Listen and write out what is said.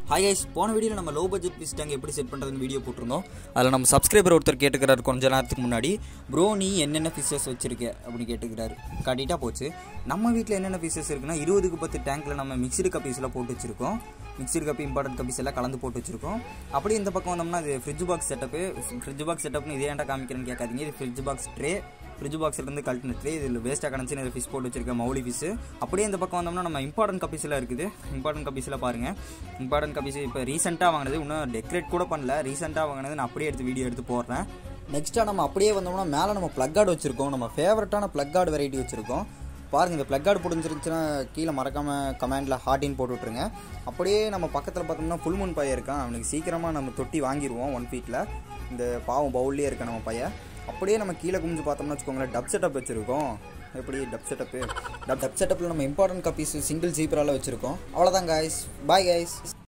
hi guys போன வீடியோவில் நம்ம லோ பட்ஜெட் ஃபிஷ் டேங்க் எப்படி செட் பண்ணுறதுன்னு வீடியோ போட்டிருந்தோம் அதில் நம்ம சப்ஸ்கிரைபர் ஒருத்தர் கேட்டுக்கிறாரு கொஞ்ச நேரத்துக்கு முன்னாடி ப்ரோ நீ என்னென்ன ஃபிஷ்ஷஸ் வச்சிருக்க அப்படின்னு கேட்டுக்கிறாரு காட்டிட்டா போச்சு நம்ம வீட்டில் என்னென்ன ஃபிஷ்ஷஸ் இருக்குன்னா இருபதுக்கு பத்து டேங்க்கில் நம்ம மிக்சடு கப்பீஸ்லாம் போட்டு வச்சிருக்கோம் மிக்சடு கப்பி இம்பார்ட்டன்ட் கப்பீஸ் எல்லாம் கலந்து போட்டு வச்சிருக்கோம் அப்படியே இந்த பக்கம் வந்தோம்னா இது fridge box setup fridge box செட்டப்னு இதே ஏன்டா காமிக்கிறேன்னு கேட்காதீங்க இது ஃப்ரிட்ஜ் பாக்ஸ் ட்ரே ஃப்ரிட்ஜ் பாக்ஸ்லேருந்து கழட்டின ட்ரே இதில் வேஸ்ட்டாக கிடச்சி இதில் ஃபிஷ் போட்டு வச்சிருக்கேன் மௌலி ஃபிஷ் அப்படியே இந்த பக்கம் வந்தோம்னா நம்ம இம்பார்ட்டன்ட் கப்பீஸ்லாம் இருக்குது இம்பார்ட்டன்ட் கப்பீஸ்லாம் பாருங்கள் இம்பார்ட்டன்ட் கப்பீஸ் இப்போ ரீசெண்டாக வாங்கினது இன்னும் டெக்கரேட் கூட பண்ணல ரீசெண்டாக வாங்கினது நான் அப்படியே எடுத்து வீடியோ எடுத்து போடுறேன் நெக்ஸ்ட்டாக நம்ம அப்படியே வந்தோம்னா மேலே நம்ம ப்ளக் கார்டு வச்சுருக்கோம் நம்ம ஃபேவரட்டான ப்ளக் கார்டு வெரைட்டி வச்சுருக்கோம் பாருங்கள் இந்த ப்ளக் கார்டு பிடிச்சிருந்துச்சுன்னா கீழே மறக்காமல் கமெண்டில் ஹார்டின் போட்டு விட்ருங்க அப்படியே நம்ம பக்கத்தில் பார்த்தோம்னா ஃபுல் மூன் பையன் இருக்கான் அவனுக்கு சீக்கிரமாக நம்ம தொட்டி வாங்கிடுவோம் ஒன் ஃபீட்டில் இந்த பாவம் பவுல்லே இருக்க நம்ம பையன் அப்படியே நம்ம கீழே குமிஞ்சு பார்த்தோம்னா வச்சுக்கோங்களேன் டப் செட்டப் வச்சுருக்கோம் எப்படி டப் செட்டப்பு டப் டப் செட்டப்பில் நம்ம இம்பார்ட்டன்ட் கப்பீஸ் சிங்கிள் ஜீப்ரால வச்சுருக்கோம் அவ்வளோதான் கைஸ் பாய் கைஸ்